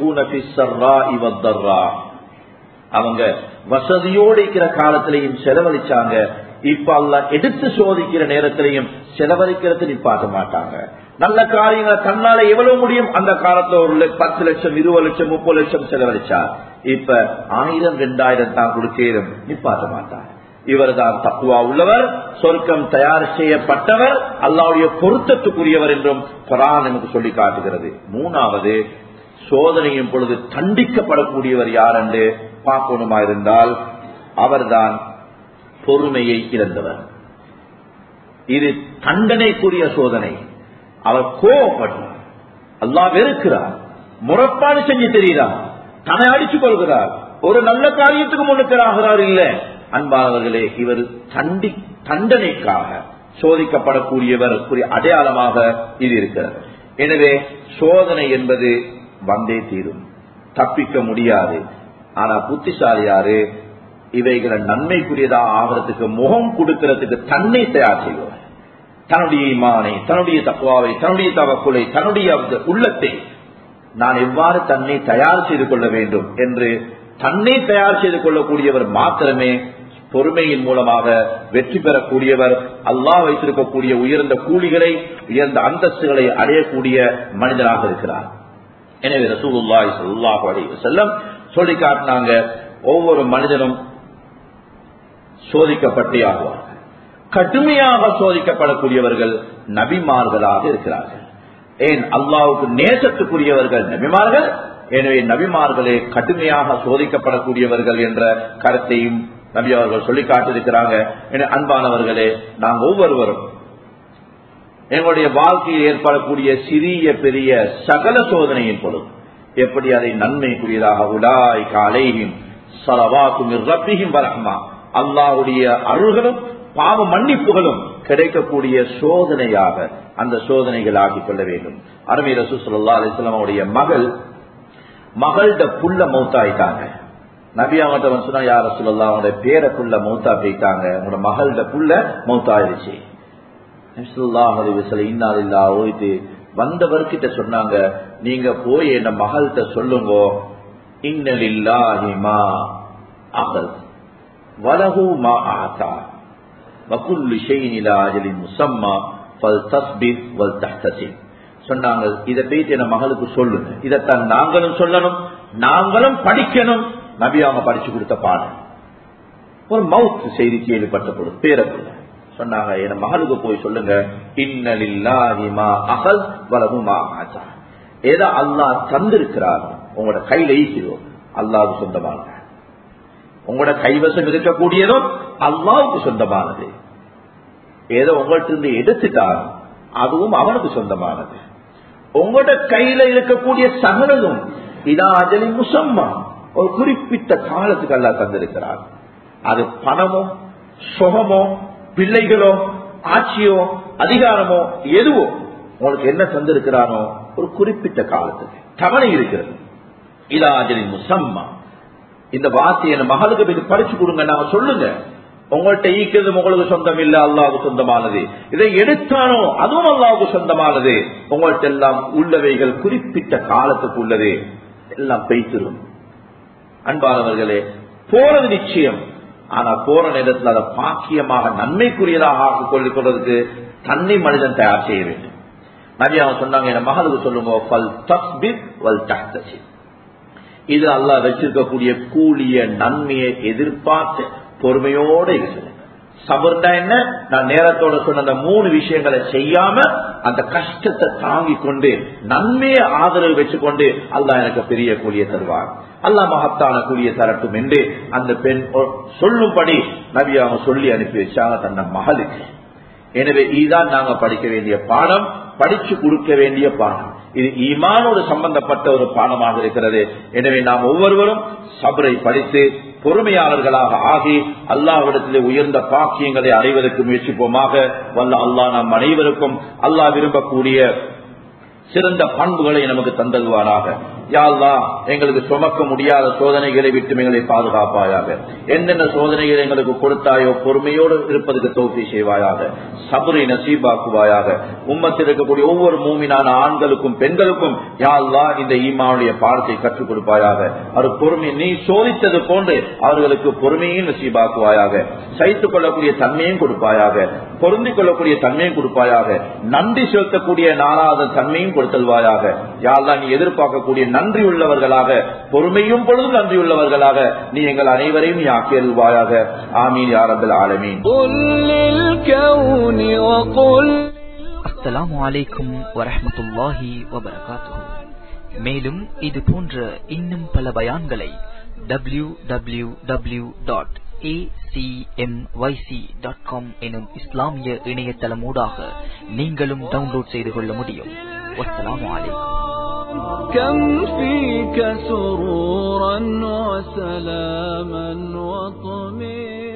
அவங்க வசதியோடு இருக்கிற காலத்திலையும் செலவழிச்சாங்க இப்ப அல்ல எடுத்து சோதிக்கிற நேரத்திலையும் செலவழிக்கிறது நிப்பாட்ட மாட்டாங்க நல்ல காரியங்களை தன்னால எவ்வளவு முடியும் அந்த காலத்துல ஒரு பத்து லட்சம் இருபது லட்சம் முப்பது லட்சம் செலவழிச்சார் இப்ப ஆயிரம் ரெண்டாயிரம் தான் கொடுக்கலும் நிப்பாட்ட மாட்டார் இவர் தான் தக்குவா உள்ளவர் சொர்க்கம் தயார் செய்யப்பட்டவர் அல்லாவுடைய பொருத்தத்துக்குரியவர் என்றும் குரான் நமக்கு சொல்லி காட்டுகிறது மூணாவது சோதனையும் பொழுது தண்டிக்கப்படக்கூடியவர் யார் என்று பார்க்கணுமா இருந்தால் அவர்தான் பொறுமையை இழந்தவர் இது தண்டனைக்குரிய சோதனை அவர் கோவப்படுறார் அல்லா வெறுக்கிறார் முறப்பாடு செஞ்சு தெரிகிறார் தன்னை அடிச்சுக் கொள்கிறார் ஒரு நல்ல காரியத்துக்கு முன்னுக்கிறாகிறார் இல்ல அன்பானவர்களே இவர் தண்டி தண்டனைக்காக சோதிக்கப்படக்கூடியவர் அடையாளமாக இது இருக்கிறது எனவே சோதனை என்பது வந்தே தீரும் தப்பிக்க முடியாது ஆனா புத்திசாலி யாரு இவைகளை நன்மைக்குரியதா ஆகிறதுக்கு முகம் கொடுக்கிறதுக்கு தன்னை தயார் செய்வார் தன்னுடைய இமானை தன்னுடைய தக்குவாவை தன்னுடைய தவக்குலை தன்னுடைய உள்ளத்தை நான் எவ்வாறு தன்னை தயார் செய்து கொள்ள வேண்டும் என்று தன்னை தயார் செய்து கொள்ளக்கூடியவர் மாத்திரமே பொறுமையின் மூலமாக வெற்றி பெறக்கூடியவர் அல்லாஹ் வைத்திருக்கக்கூடிய உயர்ந்த கூலிகளை உயர்ந்த அந்தஸ்துகளை அடையக்கூடிய மனிதனாக இருக்கிறார் எனவே ரசூலுல்லாய் சொல்லாஹு அலி செல்லம் சொல்லி காட்டினாங்க ஒவ்வொரு மனிதனும் சோதிக்கப்பட்டே ஆகுவார்கள் கடுமையாக சோதிக்கப்படக்கூடியவர்கள் நபிமார்களாக இருக்கிறார்கள் ஏன் அல்லாவுக்கு நேசத்துக்குரியவர்கள் நபிமார்கள் எனவே நபிமார்களே கடுமையாக சோதிக்கப்படக்கூடியவர்கள் என்ற கருத்தையும் நபி அவர்கள் சொல்லி காட்டிருக்கிறாங்க என அன்பானவர்களே நாம் ஒவ்வொருவரும் எங்களுடைய வாழ்க்கையில் ஏற்படக்கூடிய சிறிய பெரிய சகல சோதனையின் பொழுது எப்படி அதை நன்மைக்குரியதாக உலாய் காலையும் சலவாக்கும் ரப்பியும் வரமா அல்லாவுடைய அருள்களும் பாவ மன்னிப்புகளும் கிடைக்கக்கூடிய சோதனையாக அந்த சோதனைகள் ஆக்கிக் கொள்ள வேண்டும் அருமை ரசூ சொல்லா அலிஸ்லாம் அவருடைய மகள் மகள்ட புள்ள மௌத்தாயிட்டாங்க நபி அவங்கள்ட்ட வந்து சொன்னா யார சொல்லலாம் அவங்களுடைய பேர புள்ள மௌத்தா போயிட்டாங்க உங்களோட மகள்ட புள்ள மௌத்தாயிருச்சு இன்னாதில்லா ஓய்த்து வந்தவர்கிட்ட சொன்னாங்க நீங்க போய் என்ன மகள்கிட்ட சொல்லுங்க இன்னலில்லாஹிமா அகல் வலகு மா ஆதா வகுல்லு ஷெய்னிலா அஜலின் முசம்மா ஃபல் தஸ்பித் வல் தஹ்தசின் சொன்னாங்க இதை போயிட்டு என் மகளுக்கு சொல்லுங்க இதைத்தான் நாங்களும் சொல்லணும் நாங்களும் படிக்கணும் நபி அவங்க படிச்சு கொடுத்த பாடம் ஒரு மவுத் செய்தி கேள்விப்பட்ட பொழுது பேரப்புள்ள சொன்னாங்க என் மகளுக்கு போய் சொல்லுங்க இன்னலில்லாஹிமா அகல் வலகுமா ஆச்சா ஏதோ அல்லாஹ் தந்திருக்கிறார் உங்களோட கையில ஈக்கிறோம் அல்லாவுக்கு சொந்தமானது உங்களோட கைவசம் இருக்கக்கூடியதும் அல்லாவுக்கு சொந்தமானது ஏதோ உங்கள்ட்ட இருந்து எடுத்துட்டார் அதுவும் அவனுக்கு சொந்தமானது உங்களோட கையில இருக்கக்கூடிய சகலதும் இதா அஜலி முசம்மா ஒரு குறிப்பிட்ட காலத்துக்கு அல்லா தந்திருக்கிறார் அது பணமோ சுகமோ பிள்ளைகளோ ஆட்சியோ அதிகாரமோ எதுவோ உங்களுக்கு என்ன தந்திருக்கிறானோ ஒரு குறிப்பிட்ட காலத்துக்கு தவணை இருக்கிறது இதா அஜலி முசம்மா இந்த வார்த்தையை என் மகளுக்கு போய் படிச்சு கொடுங்க நாங்க சொல்லுங்க உங்கள்கிட்ட ஈக்கிறது உங்களுக்கு சொந்தம் இல்ல அல்லாவுக்கு சொந்தமானது இதை எடுத்தானோ அதுவும் அல்லாவுக்கு சொந்தமானது உங்கள்கிட்ட எல்லாம் உள்ளவைகள் குறிப்பிட்ட காலத்துக்கு உள்ளது எல்லாம் பெய்த்திரும் அன்பானவர்களே போறது நிச்சயம் ஆனா போற நேரத்தில் அதை பாக்கியமாக நன்மைக்குரியதாக ஆக்கிக் கொள்ளிக் கொள்வதற்கு தன்னை மனிதன் தயார் செய்ய வேண்டும் நபி அவன் சொன்னாங்க என் மகளுக்கு சொல்லுங்க இது அல்லா வச்சிருக்கக்கூடிய கூலிய நன்மையை எதிர்பார்த்து பொறுமையோட இருக்கிறேன் சபர்னா என்ன நான் நேரத்தோட சொன்ன அந்த மூணு விஷயங்களை செய்யாம அந்த கஷ்டத்தை தாங்கி கொண்டு நன்மையை ஆதரவு வச்சுக்கொண்டு அல்லா எனக்கு பெரிய கூலிய தருவார் அல்லா மகத்தான கூலிய தரட்டும் என்று அந்த பெண் சொல்லும்படி நபி அவங்க சொல்லி அனுப்பி வச்சாங்க தன்னை மகளுக்கு எனவே இதுதான் நாங்க படிக்க வேண்டிய பாடம் படிச்சு கொடுக்க வேண்டிய பாடம் இது ஈமானோடு சம்பந்தப்பட்ட ஒரு பாடமாக இருக்கிறது எனவே நாம் ஒவ்வொருவரும் சபரை படித்து பொறுமையாளர்களாக ஆகி அல்லாவிடத்திலே உயர்ந்த பாக்கியங்களை அடைவதற்கு முயற்சிப்போமாக வல்ல அல்லாஹ் நாம் அனைவருக்கும் அல்லாஹ் விரும்பக்கூடிய சிறந்த பண்புகளை நமக்கு தந்தல்வாராக யாழ்லா எங்களுக்கு சுமக்க முடியாத சோதனைகளை விட்டு எங்களை பாதுகாப்பாயாக என்னென்ன சோதனைகளை எங்களுக்கு கொடுத்தாயோ பொறுமையோடு இருப்பதற்கு தோல்வி செய்வாயாக சபரை நசீபாக்குவாயாக உம்மத்தில் இருக்கக்கூடிய ஒவ்வொரு மூமினான ஆண்களுக்கும் பெண்களுக்கும் யாழ்லா இந்த ஈமாவுடைய பாடத்தை கற்றுக் கொடுப்பாயாக அது பொறுமை நீ சோதித்தது போன்று அவர்களுக்கு பொறுமையும் நசீபாக்குவாயாக சைத்துக் கொள்ளக்கூடிய தன்மையும் கொடுப்பாயாக பொருந்திக் கொள்ளக்கூடிய தன்மையும் கொடுப்பாயாக நன்றி செலுத்தக்கூடிய நாளாத தன்மையும் கொடுத்தல்வாயாக யாழ்லா நீ எதிர்பார்க்கக்கூடிய நன்றி உள்ளவர்களாக பொறுமையும் பொழுதும் நன்றி உள்ளவர்களாக நீ எங்கள் அனைவரையும் நீ ஆக்கியல்வாயாக ஆமீன் யாரபல் ஆலமீன் அஸ்ஸலாமு அலைக்கும் வரஹமத்துல்லாஹி வபரகாத்துஹு மேலும் இது போன்ற இன்னும் பல பயான்களை W W W dot acmyc.com எனும் இஸ்லாமிய இணையதளமூடாக நீங்களும் டவுன்லோட் செய்து கொள்ள முடியும் வஸ்ஸலாமு அலைக்கும் كم فيك سرورا وسلاما وطمئنا